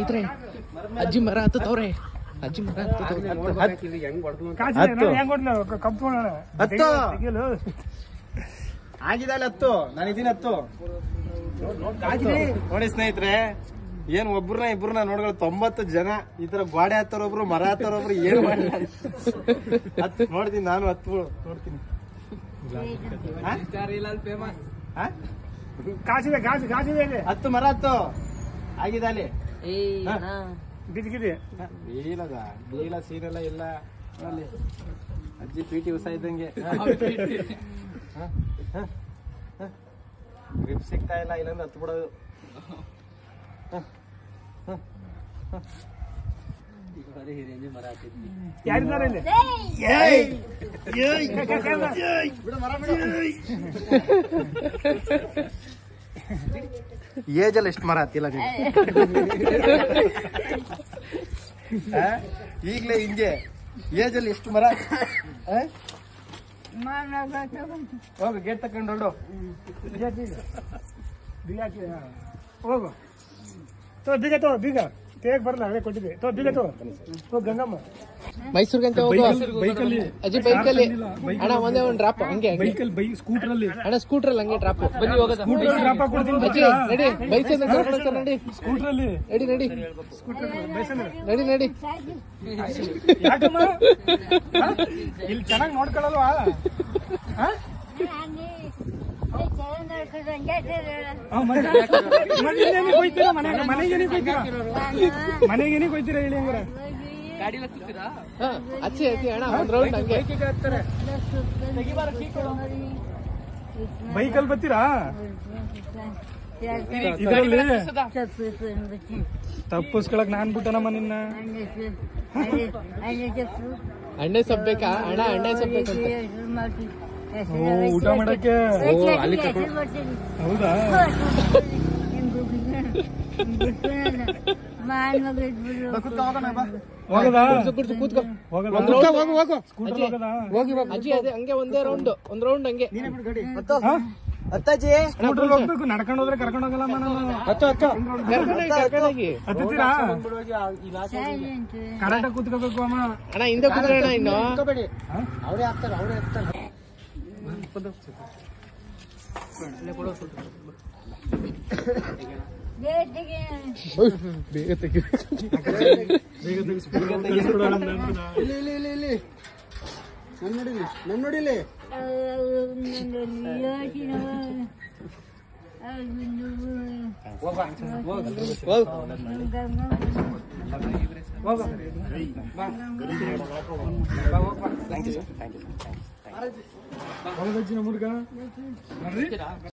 ಹತ್ತುತ್ರೆ ಅಜ್ಜಿ ಮರ ಹತ್ತವ್ರೆ ಅಜ್ಜಿ ಮರ ಹತ್ತವ್ರೆ ಕಾಸಿದೆ ಹೆಂಗ್ ಕೊಡ್ಲ ಕಪ್ ತಗೊಳ್ಳೋಣ ಹತ್ತು. ತೆಗಿಯಲು ಆಗಿದಲ್ಲ ಹತ್ತು ನಾನು ಇದೀನಿ ಹತ್ತು ನೋಡಿ ಸ್ನೇಹಿತರೆ ಏನ್ ಒಬ್ರನ್ನ ಇಬ್ರನ್ನ ನೋಡ್ಗಳು ತೊಂಬತ್ತು ಜನ ಈ ತರ ಗೋಡೆ ಹತ್ತಾರೊಬ್ರು ಮರ ಹತ್ತಾರೊಬ್ರು ಏನ್ ಮಾಡಿ ಹತ್ತು ನೋಡ್ತೀನಿ ನಾನು ಹತ್ತು ನೋಡ್ತೀನಿ ಹಾ? ಹಾ? ಕಾಸಿದೆ ಕಾಸು ಕಾಸಿದೆ ಇಲ್ಲಿ ಹತ್ತು ಮರ ಹತ್ತು ಆಗಿದೆ ಅಲ್ಲಿ ಬಿದ್ದಿಗಿದೆ ಬೀಳದ ಬೀಳ ಸೀರೆಲ್ಲ ಇಲ್ಲ ಅಲ್ಲಿ ಅಜ್ಜಿ ಪಿ ಟಿ ಉಷಾ ಇದ್ದಂಗೆ ಗ್ರಿಪ್ ಸಿಗ್ತಾ ಇಲ್ಲ ಇಲ್ಲಾಂದ್ರೆ ಹತ್ತು ಬಿಡೋದು ಯಾರಿದ್ದಾರೆ ಇಲ್ಲಿ ಏಜಲ್ಲಿ ಎಷ್ಟು ಮರ ಹತ್ತಿಲ್ಲ ನೀವು ಆ? ಈಗ್ಲೇ ಹಿಂಗೆ ಏಜಲ್ಲಿ ಎಷ್ಟು ಮರ ಆ? ಹೋಗು ಗೇಟ್ ತಕೊಂಡು ಹೊರಡು ಬೀಗ ಹಾಕಿ ಹಾ. ಹೋಗು ತೋ ಬೀಗ ತೋ ಬೀಗ ತೇಗ್ ಬರಲ್ಲ ಹಳೆ ಕೊಟ್ಟಿದ್ದೆ ತೋ ಬೀಗ ತೋ ಹೋಗ್ ಗಂಗಮ್ಮ ಮೈಸೂರ್ಗಂತ ಹೋಗು ಬೈಕಲ್ಲಿ ಅಜ್ಜಿ ಬೈಕಲ್ಲಿ ಅಣ್ಣ ಒಂದೇ ಒಂದು ಡ್ರಾಪ್ ಹಂಗೆ ಹಂಗೆ ಬೈಕಲ್ಲಿ ಬೈ ಸ್ಕೂಟರ್ ಅಲ್ಲಿ ಅಣ್ಣ ಸ್ಕೂಟರ್ ಅಲ್ಲಿ ಹಂಗೆ ಡ್ರಾಪ್ ಬನ್ನಿ ಹೋಗೋದ ಸ್ಕೂಟರ್ ಡ್ರಾಪ್ ಹಾಕೊಡ್ತೀನಿ ಅಜ್ಜಿ ನಡಿ ಬೈಸಂದ್ರೆ ಕರ್ಕೊಂಡು ಹೋಗ್ತಾರೆ ನಡಿ ಸ್ಕೂಟರ್ ಅಲ್ಲಿ ನಡಿ ನಡಿ ಸ್ಕೂಟರ್ ಬೈಸಂದ್ರೆ ನಡಿ ನಡಿ ಯಾಕಮ್ಮ ಹಾ? ಇಲ್ಲಿ ಚೆನ್ನಾಗಿ ನೋಡ್ಕೊಳ್ಳಲ್ವಾ ಹಾ? ಆ, ಮತ್ತೆ? ಮತ್ತೆ ಇನ್ನೇನಿಗೆ ಹೋಯ್ತೀರಾ ಮನೆಗೆ ಮನೆಗೇನಿಗೆ ಹೋಯ್ತೀರಾ ಮನೆಗೇನಿಗೆ ಹೋಯ್ತೀರಾ ಹೇಳಿ ಹಂಗಾರೆ ಹಾ ಅಚ್ಚಿ ಅಚ್ಚಿ ಅಣ್ಣ ಒಂದ್ ರೌಂಡ್ ಹಂಗೆ ಬೈಕಲ್ಲಿ ಬರ್ತೀರಾ ಇದರಲ್ಲಿ ತಪ್ಪಿಸ್ಕೊಳಕ್ ನಾನ್ ಬಿಟ್ಟನಮ್ಮ ನಿನ್ನ ಅಣ್ಣೆ ಸೊಪ್ಪು ಬೇಕಾ ಅಣ್ಣ ಅಣ್ಣೆ ಸೊಪ್ಪು ಬೇಕಂತ ಓ ಊಟ ಮಾಡಕ್ಕೆ ಹೌದಾ ಹೋಗದಾ ಕೂತ್ಕೊ, ಕೂತ್ಕೊ, ಕೂತ್ಕೊ ಹೋಗಲ್ಲ ಒಂದ್ ರೌಂಡ್ ಹೋಗು ಸ್ಕೂಟರ್ ಹೋಗದಾ ಅಜ್ಜಿ ಅದೇ ಹಂಗೆ ಒಂದೇ ರೌಂಡ್ ಒಂದ್ ರೌಂಡ್ ಹಂಗೆ ಹಾ? ಹತ್ತಾಜಿ ಸ್ಕೂಟರ್ ಹೋಗ್ಬೇಕು ನಡ್ಕೊಂಡು ಹೋದ್ರೆ ಕರ್ಕೊಂಡು ಹೋಗಲ್ಲಮ್ಮ ನಾನು ಹತ್ತು ಹತ್ತು ಕರ್ಕೊಂಡೋಗಿ ಕರ್ಕೊಂಡೋಗಿ ಹತ್ತುತ್ತೀರಾ ಕರೆಕ್ಟಾಗಿ ಕೂತ್ಕೋಬೇಕು ಅಮ್ಮ ಅಣ್ಣ ಹಿಂದೆ ಕೂತ್ಕೊಳ್ಳೋಣ ಇನ್ನು ಅವರೇ ಹಾಕ್ತಾರೆ ಅವರೇ ಹಾಕ್ತಾರೆ ಬೇಗ ತೆಗಿ ಬೇಗ ತೆಗಿಸ್ಬಿಡೋಣ ಅಂತ. ಇಲ್ಲಿ ಇಲ್ಲಿ ಇಲ್ಲಿ ಇಲ್ಲಿ ನನ್ ನೋಡಿಲಿ ನನ್ ನೋಡಿಲಿ ಹೋಗದಜ್ಜಿ ನಮ್ಮ ಹುಡ್ಗ? ನೋಡ್ರಿ